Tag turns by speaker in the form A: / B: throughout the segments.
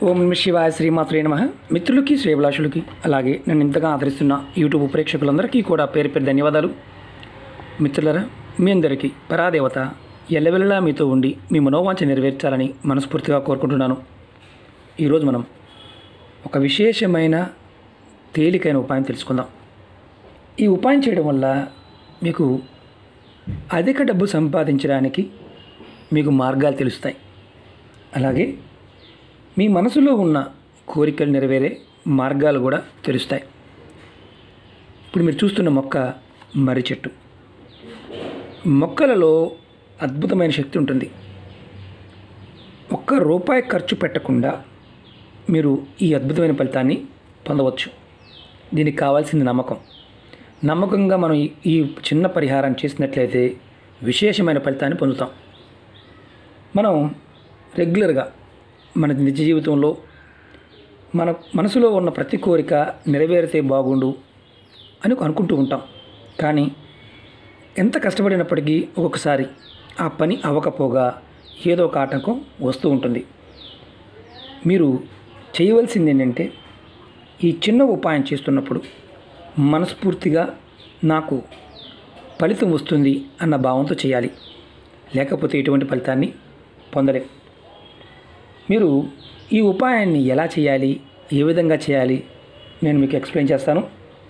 A: ఓం నమ శివాయ శ్రీమాత్రే నమ మిత్రులకి శ్రేభిలాషులకి అలాగే నన్ను ఇంతగా ఆదరిస్తున్న యూట్యూబ్ ప్రేక్షకులందరికీ కూడా పేరు పేరు ధన్యవాదాలు మిత్రులరా మీ అందరికీ పరాదేవత ఎల్లవెల్లలా మీతో ఉండి మీ మనోవాంఛ నెరవేర్చాలని మనస్ఫూర్తిగా కోరుకుంటున్నాను ఈరోజు మనం ఒక విశేషమైన తేలికైన ఉపాయం తెలుసుకుందాం ఈ ఉపాయం చేయడం వల్ల మీకు అధిక డబ్బు సంపాదించడానికి మీకు మార్గాలు తెలుస్తాయి అలాగే మీ మనసులో ఉన్న కోరికలు నెరవేరే మార్గాలు కూడా తెలుస్తాయి ఇప్పుడు మీరు చూస్తున్న మొక్క మర్రి చెట్టు మొక్కలలో అద్భుతమైన శక్తి ఉంటుంది ఒక్క రూపాయి ఖర్చు పెట్టకుండా మీరు ఈ అద్భుతమైన ఫలితాన్ని పొందవచ్చు దీనికి కావాల్సింది నమ్మకం నమ్మకంగా మనం ఈ- ఈ చిన్న పరిహారం చేసినట్లయితే విశేషమైన ఫలితాన్ని పొందుతాం మనం రెగ్యులర్గా మన నిజ జీవితంలో మన మనసులో ఉన్న ప్రతి కోరిక నెరవేరితే బాగుండు అని అనుకుంటూ ఉంటాం కానీ ఎంత కష్టపడినప్పటికీ ఒక్కొక్కసారి ఆ పని అవ్వకపోగా ఏదో ఒక ఆటంకం వస్తూ ఉంటుంది మీరు చేయవలసింది ఏంటంటే ఈ చిన్న ఉపాయం చేస్తున్నప్పుడు మనస్ఫూర్తిగా నాకు ఫలితం వస్తుంది అన్న భావంతో చేయాలి లేకపోతే ఎటువంటి ఫలితాన్ని పొందలేం మీరు ఈ ఉపాయాన్ని ఎలా చేయాలి ఏ విధంగా చేయాలి నేను మీకు ఎక్స్ప్లెయిన్ చేస్తాను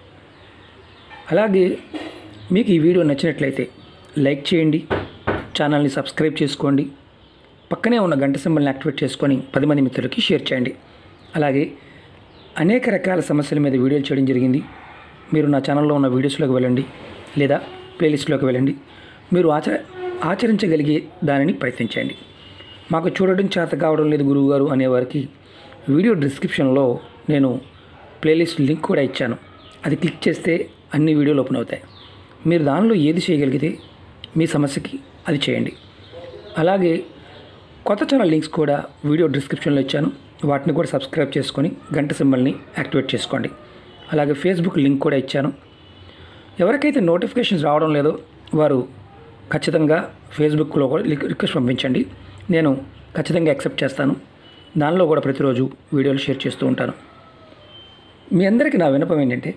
A: అలాగే మీకు ఈ వీడియో నచ్చినట్లయితే లైక్ చేయండి ఛానల్ని సబ్స్క్రైబ్ చేసుకోండి పక్కనే ఉన్న గంట సింబల్ని యాక్టివేట్ చేసుకొని పది మంది మిత్రులకి షేర్ చేయండి అలాగే అనేక రకాల సమస్యల మీద వీడియోలు చేయడం జరిగింది మీరు నా ఛానల్లో ఉన్న వీడియోస్లోకి వెళ్ళండి లేదా ప్లేలిస్ట్లోకి వెళ్ళండి మీరు ఆచర ఆచరించగలిగే దానిని ప్రయత్నించండి మాకు చూడడం చేత కావడం లేదు గురువుగారు అనేవారికి వీడియో డిస్క్రిప్షన్లో నేను ప్లేలిస్ట్ లింక్ కూడా ఇచ్చాను అది క్లిక్ చేస్తే అన్ని వీడియోలు ఓపెన్ అవుతాయి మీరు దానిలో ఏది చేయగలిగితే మీ సమస్యకి అది చేయండి అలాగే కొత్త ఛానల్ లింక్స్ కూడా వీడియో డిస్క్రిప్షన్లో ఇచ్చాను వాటిని కూడా సబ్స్క్రైబ్ చేసుకొని గంట సింబల్ని యాక్టివేట్ చేసుకోండి అలాగే ఫేస్బుక్ లింక్ కూడా ఇచ్చాను ఎవరికైతే నోటిఫికేషన్స్ రావడం లేదో వారు ఖచ్చితంగా ఫేస్బుక్లో కూడా లిక్- రిక్వెస్ట్ పంపించండి నేను ఖచ్చితంగా యాక్సెప్ట్ చేస్తాను దానిలో కూడా ప్రతిరోజు వీడియోలు షేర్ చేస్తూ ఉంటాను మీ అందరికీ నా వినపం ఏంటంటే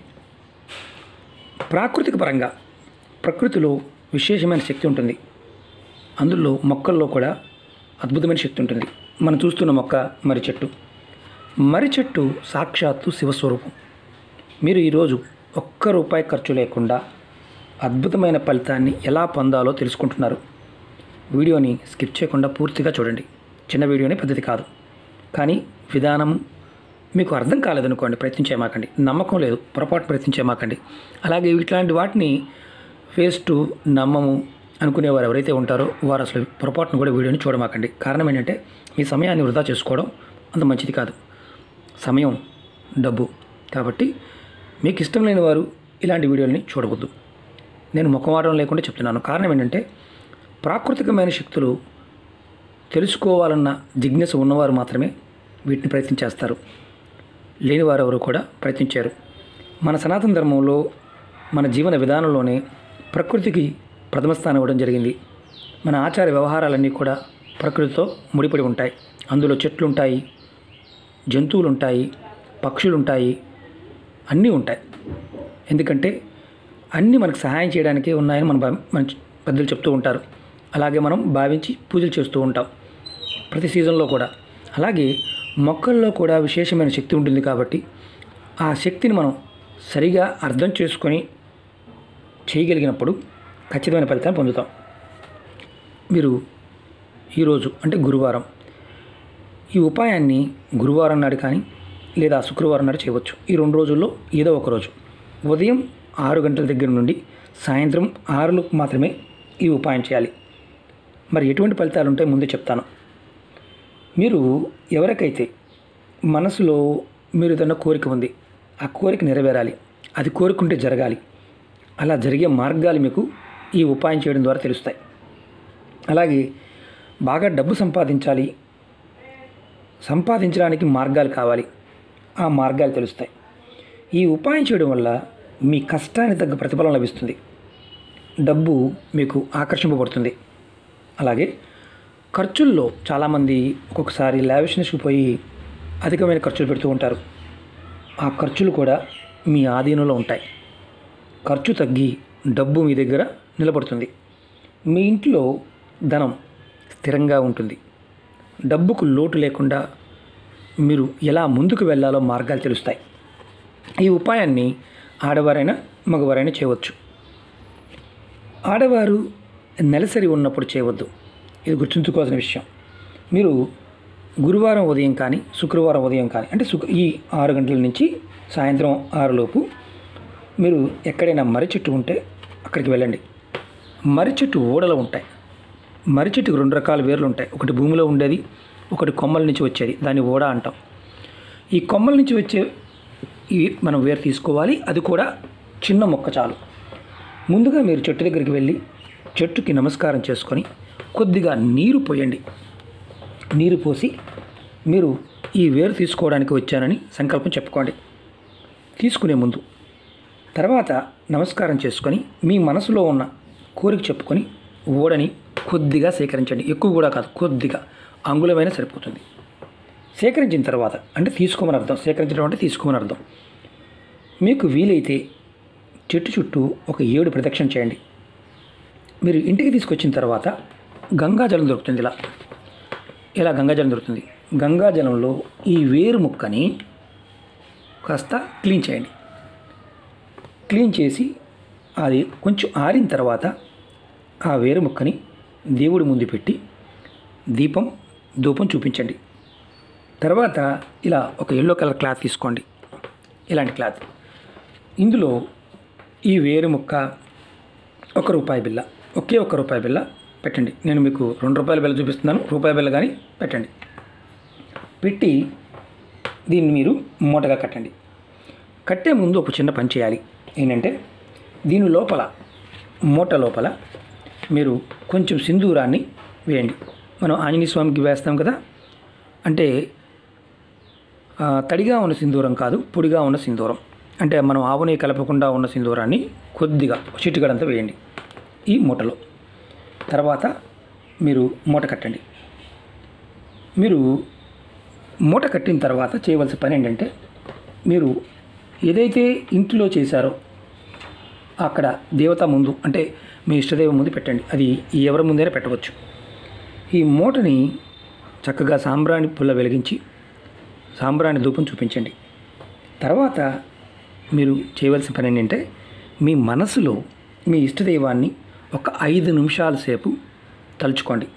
A: ప్రాకృతిక పరంగా ప్రకృతిలో విశేషమైన శక్తి ఉంటుంది అందులో మొక్కల్లో కూడా అద్భుతమైన శక్తి ఉంటుంది మనం చూస్తున్న మొక్క మర్రి చెట్టు మర్రి చెట్టు సాక్షాత్తు శివస్వరూపం మీరు ఈరోజు ఒక్క రూపాయి ఖర్చు లేకుండా అద్భుతమైన ఫలితాన్ని ఎలా పొందాలో తెలుసుకుంటున్నారు వీడియోని స్కిప్ చేయకుండా పూర్తిగా చూడండి చిన్న వీడియోనే పద్ధతి కాదు కానీ విధానం మీకు అర్థం కాలేదనుకోండి ప్రయత్నించేమాకండి నమ్మకం లేదు పొరపాటు ప్రయత్నించేమాకండి అలాగే ఇట్లాంటి వాటిని వేస్ట్ నమ్మము అనుకునేవారు ఎవరైతే ఉంటారో వారు అసలు పొరపాటును కూడా వీడియోని చూడమాకండి కారణం ఏంటంటే మీ సమయాన్ని వృధా చేసుకోవడం అంత మంచిది కాదు సమయం డబ్బు కాబట్టి మీకు ఇష్టం లేని వారు ఇలాంటి వీడియోని చూడవద్దు నేను ముఖమాటం లేకుండా చెప్తున్నాను కారణం ఏంటంటే ప్రాకృతికమైన శక్తులు తెలుసుకోవాలన్న జిజ్ఞాస ఉన్నవారు మాత్రమే వీటిని ప్రయత్నం చేస్తారు లేనివారు ఎవరు కూడా ప్రయత్నించారు మన సనాతన ధర్మంలో మన జీవన విధానంలోనే ప్రకృతికి ప్రథమ స్థానం ఇవ్వడం జరిగింది మన ఆచార వ్యవహారాలన్నీ కూడా ప్రకృతితో ముడిపడి ఉంటాయి అందులో చెట్లు ఉంటాయి జంతువులు ఉంటాయి పక్షులు ఉంటాయి అన్నీ ఉంటాయి ఎందుకంటే అన్నీ మనకు సహాయం చేయడానికే ఉన్నాయని మన భా- మన పెద్దలు చెప్తూ ఉంటారు అలాగే మనం భావించి పూజలు చేస్తూ ఉంటాం ప్రతి సీజన్లో కూడా అలాగే మొక్కల్లో కూడా విశేషమైన శక్తి ఉంటుంది కాబట్టి ఆ శక్తిని మనం సరిగా అర్థం చేసుకొని చేయగలిగినప్పుడు ఖచ్చితమైన ఫలితాన్ని పొందుతాం మీరు ఈరోజు అంటే గురువారం ఈ ఉపాయాన్ని గురువారం నాడు కానీ లేదా శుక్రవారం నాడు చేయవచ్చు ఈ రెండు రోజుల్లో ఏదో ఒక రోజు ఉదయం ఆరు గంటల దగ్గర నుండి సాయంత్రం ఆరులకు మాత్రమే ఈ ఉపాయం చేయాలి మరి ఎటువంటి ఫలితాలు ఉంటాయో ముందే చెప్తాను మీరు ఎవరికైతే మనసులో మీరు ఏదైనా కోరిక ఉంది ఆ కోరిక నెరవేరాలి అది కోరుకుంటే జరగాలి అలా జరిగే మార్గాలు మీకు ఈ ఉపాయం చేయడం ద్వారా తెలుస్తాయి అలాగే బాగా డబ్బు సంపాదించాలి సంపాదించడానికి మార్గాలు కావాలి ఆ మార్గాలు తెలుస్తాయి ఈ ఉపాయం చేయడం వల్ల మీ కష్టానికి తగ్గ ప్రతిఫలం లభిస్తుంది డబ్బు మీకు ఆకర్షింపబడుతుంది అలాగే ఖర్చుల్లో చాలామంది ఒక్కొక్కసారి లావిష్నెస్కి పోయి అధికమైన ఖర్చులు పెడుతూ ఉంటారు ఆ ఖర్చులు కూడా మీ ఆధీనంలో ఉంటాయి ఖర్చు తగ్గి డబ్బు మీ దగ్గర నిలబడుతుంది మీ ఇంట్లో ధనం స్థిరంగా ఉంటుంది డబ్బుకు లోటు లేకుండా మీరు ఎలా ముందుకు వెళ్ళాలో మార్గాలు తెలుస్తాయి ఈ ఉపాయాన్ని ఆడవారైనా మగవారైనా చేయవచ్చు ఆడవారు నెలసరి ఉన్నప్పుడు చేయవద్దు ఇది గుర్తుంచుకోవాల్సిన విషయం మీరు గురువారం ఉదయం కానీ శుక్రవారం ఉదయం కానీ అంటే శుక్ర ఈ ఆరు గంటల నుంచి సాయంత్రం ఆరులోపు మీరు ఎక్కడైనా మర్రి చెట్టు ఉంటే అక్కడికి వెళ్ళండి మర్రి చెట్టు ఓడలు ఉంటాయి మర్రి చెట్టుకు రెండు రకాల వేర్లు ఉంటాయి ఒకటి భూమిలో ఉండేది ఒకటి కొమ్మల నుంచి వచ్చేది దాన్ని ఓడ అంటాం ఈ కొమ్మల నుంచి వచ్చే ఈ మనం వేరు తీసుకోవాలి అది కూడా చిన్న మొక్క చాలు ముందుగా మీరు చెట్టు దగ్గరికి వెళ్ళి చెట్టుకి నమస్కారం చేసుకొని కొద్దిగా నీరు పోయండి నీరు పోసి మీరు ఈ వేరు తీసుకోవడానికి వచ్చానని సంకల్పం చెప్పుకోండి తీసుకునే ముందు తర్వాత నమస్కారం చేసుకొని మీ మనసులో ఉన్న కోరిక చెప్పుకొని ఓడని కొద్దిగా సేకరించండి ఎక్కువ కూడా కాదు కొద్దిగా అంగుళమైన సరిపోతుంది సేకరించిన తర్వాత అంటే తీసుకోమని అర్థం సేకరించడం అంటే తీసుకోమని అర్థం మీకు వీలైతే చెట్టు చుట్టూ ఒక ఏడు ప్రదక్షిణ చేయండి మీరు ఇంటికి తీసుకొచ్చిన తర్వాత గంగాజలం దొరుకుతుంది ఇలా ఇలా గంగాజలం దొరుకుతుంది గంగాజలంలో ఈ వేరు ముక్కని కాస్త క్లీన్ చేయండి క్లీన్ చేసి అది కొంచెం ఆరిన తర్వాత ఆ వేరు ముక్కని దేవుడి ముందు పెట్టి దీపం ధూపం చూపించండి తర్వాత ఇలా ఒక ఎల్లో కలర్ క్లాత్ తీసుకోండి ఇలాంటి క్లాత్ ఇందులో ఈ వేరు ముక్క ఒక రూపాయి బిల్ల ఒకే ఒక రూపాయి బిల్ల పెట్టండి నేను మీకు రెండు రూపాయల బిల్ల చూపిస్తున్నాను రూపాయి బిల్ల కానీ పెట్టండి పెట్టి దీన్ని మీరు మూటగా కట్టండి కట్టే ముందు ఒక చిన్న పని చేయాలి ఏంటంటే దీని లోపల మూట లోపల మీరు కొంచెం సింధూరాన్ని వేయండి మనం ఆంజనేయ స్వామికి వేస్తాం కదా అంటే ఆ, తడిగా ఉన్న సింధూరం కాదు పొడిగా ఉన్న సింధూరం అంటే మనం ఆవుని కలపకుండా ఉన్న సింధూరాన్ని కొద్దిగా చిటికడంతా వేయండి ఈ మూటలో తర్వాత మీరు మూట కట్టండి మీరు మూట కట్టిన తర్వాత చేయవలసిన పని ఏంటంటే మీరు ఏదైతే ఇంటిలో చేశారో అక్కడ దేవత ముందు అంటే మీ ఇష్టదైవం ముందు పెట్టండి అది ఎవరి ముందైనా పెట్టవచ్చు ఈ మూటని చక్కగా సాంబ్రాణి పుల్ల వెలిగించి సాంబ్రాణి ధూపం చూపించండి తర్వాత మీరు చేయవలసిన పని ఏంటంటే మీ మనసులో మీ ఇష్టదైవాన్ని ఒక ఐదు నిమిషాల సేపు తలుచుకోండి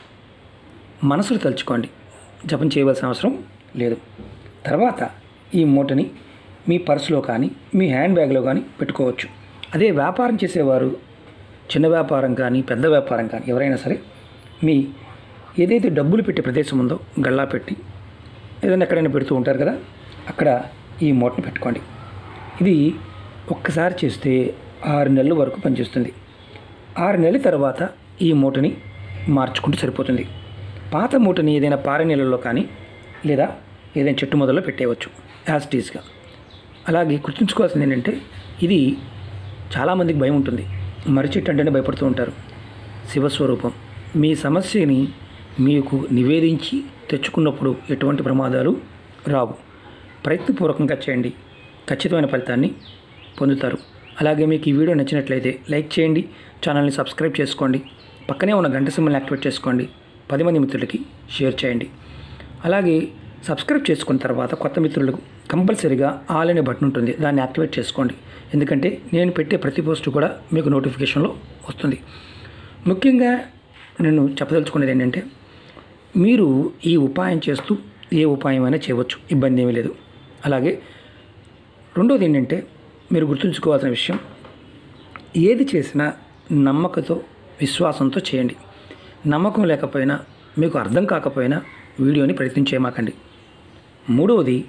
A: మనసులో తలుచుకోండి జపం చేయవలసిన అవసరం లేదు తర్వాత ఈ మూటని మీ పర్సులో కానీ మీ హ్యాండ్ బ్యాగ్లో కానీ పెట్టుకోవచ్చు అదే వ్యాపారం చేసేవారు చిన్న వ్యాపారం కానీ పెద్ద వ్యాపారం కానీ ఎవరైనా సరే మీ ఏదైతే డబ్బులు పెట్టే ప్రదేశం ఉందో గల్లా పెట్టి ఏదైనా ఎక్కడైనా పెడుతూ ఉంటారు కదా అక్కడ ఈ మూటను పెట్టుకోండి ఇది ఒక్కసారి చేస్తే ఆరు నెలల వరకు పనిచేస్తుంది ఆరు నెలల తర్వాత ఈ మూటని మార్చుకుంటూ సరిపోతుంది పాత మూటని ఏదైనా పార నీళ్ళలో కానీ లేదా ఏదైనా చెట్టు మొదల్లో పెట్టేయవచ్చు యాజిటీస్గా అలాగే గుర్తుంచుకోవాల్సింది ఏంటంటే ఇది చాలామందికి భయం ఉంటుంది మర్రి చెట్టు అంటేనే భయపడుతూ ఉంటారు శివస్వరూపం మీ సమస్యని మీకు నివేదించి తెచ్చుకున్నప్పుడు ఎటువంటి ప్రమాదాలు రావు ప్రయత్నపూర్వకంగా చేయండి ఖచ్చితమైన ఫలితాన్ని పొందుతారు అలాగే మీకు ఈ వీడియో నచ్చినట్లయితే లైక్ చేయండి ఛానల్ని సబ్స్క్రైబ్ చేసుకోండి పక్కనే ఉన్న గంట సింబల్ని యాక్టివేట్ చేసుకోండి పది మంది మిత్రులకి షేర్ చేయండి అలాగే సబ్స్క్రైబ్ చేసుకున్న తర్వాత కొత్త మిత్రులకు కంపల్సరీగా ఆల్ అనే బటన్ ఉంటుంది దాన్ని యాక్టివేట్ చేసుకోండి ఎందుకంటే నేను పెట్టే ప్రతి పోస్ట్ కూడా మీకు నోటిఫికేషన్లో వస్తుంది ముఖ్యంగా నేను చెప్పదలుచుకునేది ఏంటంటే మీరు ఈ ఉపాయం చేస్తూ ఏ ఉపాయమైనా చేయవచ్చు ఇబ్బంది ఏమీ లేదు అలాగే రెండోది ఏంటంటే మీరు గుర్తుంచుకోవాల్సిన విషయం ఏది చేసినా నమ్మకంతో విశ్వాసంతో చేయండి నమ్మకం లేకపోయినా మీకు అర్థం కాకపోయినా వీడియోని ప్రయత్నం చేయమాకండి మూడవది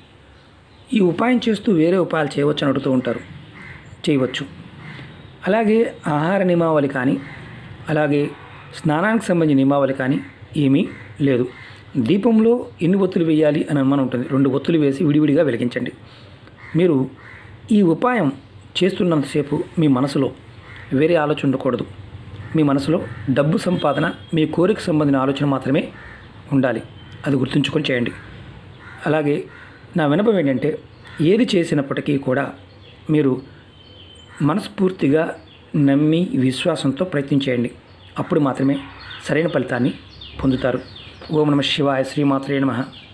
A: ఈ ఉపాయం చేస్తూ వేరే ఉపాయాలు చేయవచ్చు అని అడుగుతూ ఉంటారు చేయవచ్చు అలాగే ఆహార నియమావళి కానీ అలాగే స్నానానికి సంబంధించిన నియమావళి కానీ ఏమీ లేదు దీపంలో ఎన్ని ఒత్తులు వేయాలి అని అనుమానం ఉంటుంది రెండు ఒత్తులు వేసి విడివిడిగా వెలిగించండి మీరు ఈ ఉపాయం చేస్తున్నంతసేపు మీ మనసులో వేరే ఆలోచన ఉండకూడదు మీ మనసులో డబ్బు సంపాదన మీ కోరిక సంబంధించిన ఆలోచన మాత్రమే ఉండాలి అది గుర్తుంచుకొని చేయండి అలాగే నా వినపం ఏంటంటే ఏది చేసినప్పటికీ కూడా మీరు మనస్ఫూర్తిగా నమ్మి విశ్వాసంతో ప్రయత్నం చేయండి అప్పుడు మాత్రమే సరైన ఫలితాన్ని పొందుతారు ఓం నమ శివాయ శ్రీమాత్రే నమః